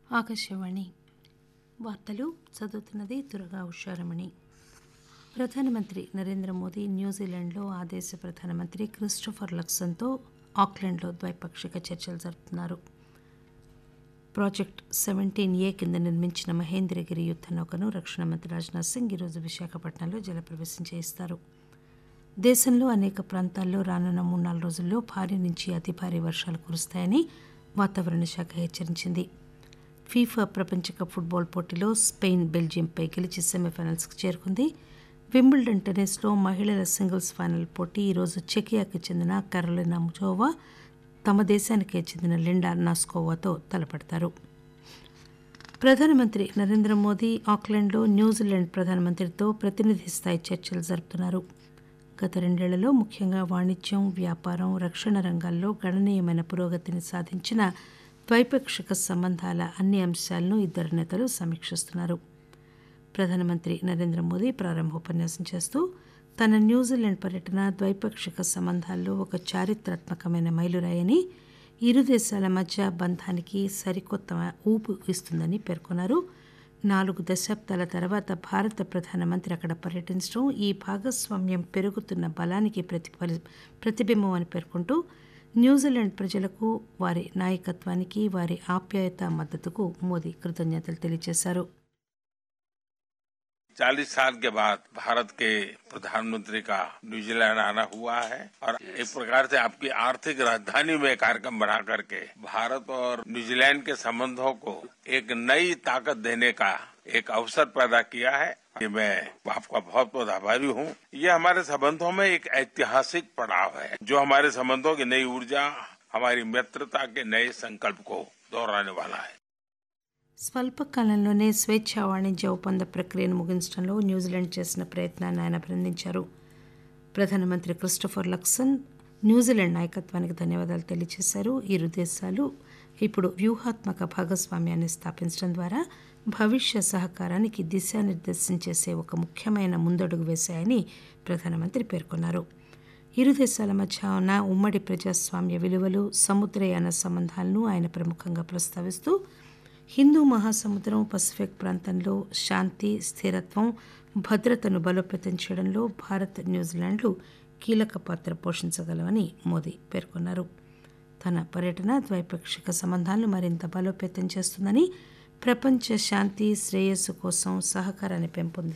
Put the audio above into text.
ఆకాశవాణి వార్తలు చదువుతున్నది దుర్గా ఉషారమణి ప్రధానమంత్రి నరేంద్ర మోదీ న్యూజిలాండ్లో ఆ దేశ ప్రధానమంత్రి క్రిస్టోఫర్ లక్సన్తో ఆక్లాండ్లో ద్వైపాక్షిక చర్చలు జరుపుతున్నారు ప్రాజెక్ట్ సెవెంటీన్ ఏ కింద నిర్మించిన మహేంద్రగిరి యుద్ద నౌకను రక్షణ మంత్రి రాజ్నాథ్ సింగ్ ఈరోజు విశాఖపట్నంలో జలప్రవేశం చేయిస్తారు దేశంలో అనేక ప్రాంతాల్లో రానున్న మూడు నాలుగు రోజుల్లో భారీ నుంచి అతి భారీ వర్షాలు కురుస్తాయని వాతావరణ శాఖ హెచ్చరించింది ఫీఫా ప్రపంచ కప్ ఫుట్బాల్ పోటీలో స్పెయిన్ బెల్జియంపై గెలిచి సెమీఫైనల్స్కి చేరుకుంది వింబుల్డన్ టెన్నిస్లో మహిళల సింగిల్స్ ఫైనల్ పోటీ ఈరోజు చెకియాకి చెందిన కరోలినా ముజోవా తమ దేశానికే చెందిన లిండా నాస్కోవాతో తలపడతారు ప్రధానమంత్రి నరేంద్ర మోదీ ఆక్లాండ్లో న్యూజిలాండ్ ప్రధానమంత్రితో ప్రతినిధి స్థాయి చర్చలు జరుపుతున్నారు గత రెండేళ్లలో ముఖ్యంగా వాణిజ్యం వ్యాపారం రక్షణ రంగాల్లో గణనీయమైన పురోగతిని సాధించిన ద్వైపాక్షిక సంబంధాల అన్ని అంశాలను ఇద్దరు నేతలు సమీక్షిస్తున్నారు ప్రధానమంత్రి నరేంద్ర మోదీ ప్రారంభోపన్యాసం చేస్తూ తన న్యూజిలాండ్ పర్యటన ద్వైపాక్షిక సంబంధాల్లో ఒక చారిత్రాత్మకమైన మైలురాయని ఇరు దేశాల మధ్య బంధానికి సరికొత్త ఊపు ఇస్తుందని పేర్కొన్నారు నాలుగు దశాబ్దాల తర్వాత భారత ప్రధానమంత్రి అక్కడ పర్యటించడం ఈ భాగస్వామ్యం పెరుగుతున్న బలానికి ప్రతిఫలి ప్రతిబింబం అని పేర్కొంటూ న్యూజిలాండ్ ప్రజలకు వారి నాయకత్వానికి వారి ఆప్యాయత మద్దతుకు మోదీ కృతజ్ఞతలు తెలియజేశారు चालीस साल के बाद भारत के प्रधानमंत्री का न्यूजीलैंड आना हुआ है और एक प्रकार से आपकी आर्थिक राजधानी में कार्यक्रम बना करके भारत और न्यूजीलैंड के संबंधों को एक नई ताकत देने का एक अवसर पैदा किया है ये मैं आपका बहुत बहुत आभारी हूँ ये हमारे संबंधों में एक ऐतिहासिक पड़ाव है जो हमारे संबंधों की नई ऊर्जा हमारी मित्रता के नए संकल्प को दोहराने वाला है స్వల్పకాలంలోనే స్వేచ్ఛా వాణిజ్య ఒప్పంద ప్రక్రియను ముగించడంలో న్యూజిలాండ్ చేసిన ప్రయత్నాన్ని ఆయన అభినందించారు ప్రధానమంత్రి క్రిస్టోఫర్ లక్సన్ న్యూజిలాండ్ నాయకత్వానికి ధన్యవాదాలు తెలియజేశారు ఇరు దేశాలు ఇప్పుడు వ్యూహాత్మక భాగస్వామ్యాన్ని స్థాపించడం ద్వారా భవిష్య సహకారానికి దిశానిర్దేశం చేసే ఒక ముఖ్యమైన ముందడుగు వేశాయని ప్రధానమంత్రి పేర్కొన్నారు ఇరు దేశాల మధ్య ఉన్న ఉమ్మడి ప్రజాస్వామ్య విలువలు సముద్రయాన సంబంధాలను ఆయన ప్రముఖంగా ప్రస్తావిస్తూ హిందూ మహాసముద్రం పసిఫిక్ ప్రాంతంలో శాంతి స్థిరత్వం భద్రతను బలోపేతం చేయడంలో భారత్ న్యూజిలాండ్లు కీలక పాత్ర పోషించగలవని మోదీ పేర్కొన్నారు తన పర్యటన ద్వైపాక్షిక సంబంధాలను మరింత బలోపేతం చేస్తుందని ప్రపంచ శాంతి శ్రేయస్సు కోసం సహకారాన్ని పెంపొంది